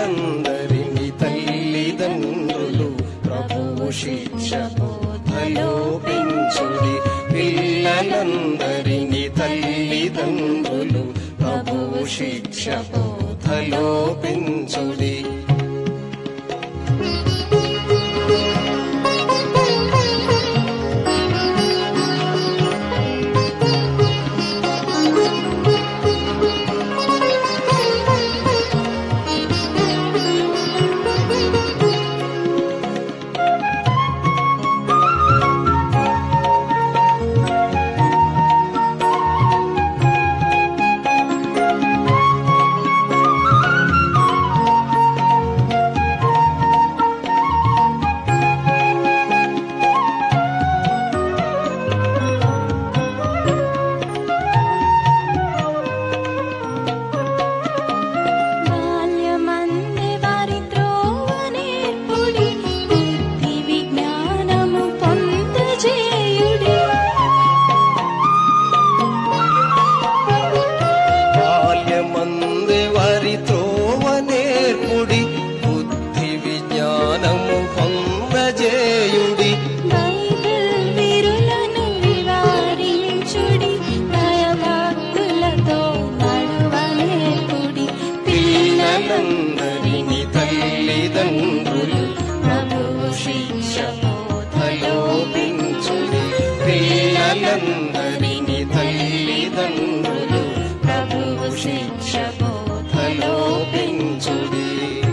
పిల్లలందరినీ తల్లిదండ్రులు ప్రభువు శిక్ష బోధలో పెంచుడి పిల్లలందరినీ తల్లిదండ్రులు ప్రభువు శిక్ష బోధలో పెంచుడి బాల్యమందే వారి త్రోవ నేర్పుడి బుద్ధి విజ్ఞానము పొందజేయుడి బాల్యమందే వారి త్రోవ నేర్పుడి బుద్ధి విజ్ఞానము పొందజేయుడి బైబిల్ విరులను వివారించుడి భయభక్తులతో నడువ నేర్పుడి పిల్లలందరినీ తల్లిదండ్రులు ప్రభువు శిక్ష బోధలో పెంచుడి పిల్లలందరినీ తల్లిదండ్రులు ప్రభువు శిక్ష బోధలో పెంచుడి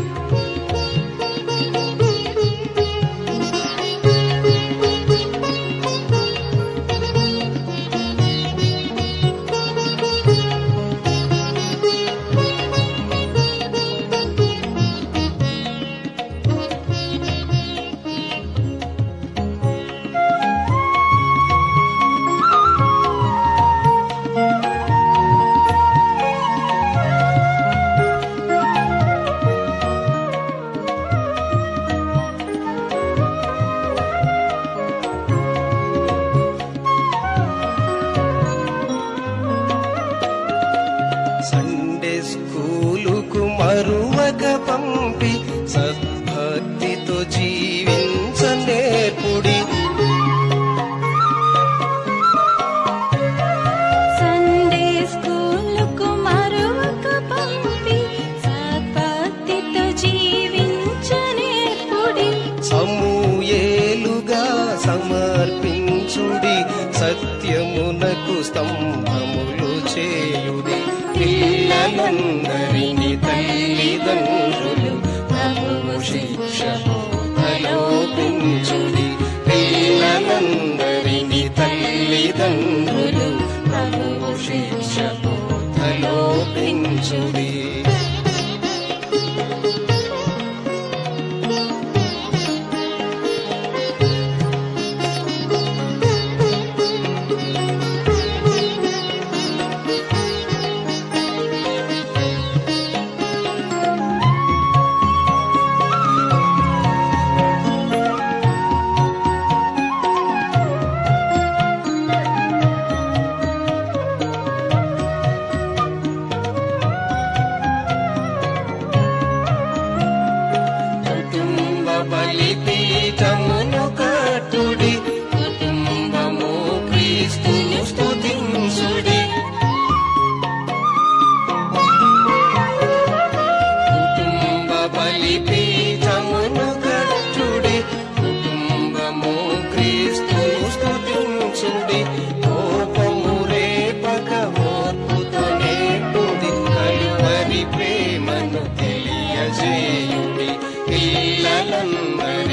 సండే స్కూలుకు మరువక పంపి సద్భక్తితో జీవించ నేర్పుడి సండే స్కూలుకు మరొక పంపి సద్భక్తితో జీవించ నేర్పుడి సమూయేలుగా సమర్పించుడి సత్యమునకు స్తంభములు చేయుడి పిల్లలందరినీ తల్లిదండ్రులు ప్రభువు శిక్ష బోధలో పెంచుడి పిల్లలందరినీ తల్లిదండ్రులు ప్రభువు శిక్ష బోధలో పెంచుడి కుటుంబ బలిపీఠమును కట్టుడి కుటుంబము క్రీస్తును స్తుతించుడి కుటుంబ బలిపీఠమును కట్టుడి కుటుంబము క్రీస్తును స్తుతించుడి కోపము రేపక ఓర్పుతో నేర్పుడి కలువరి ప్రేమను తెలియజేయుడి పిల్లలందరి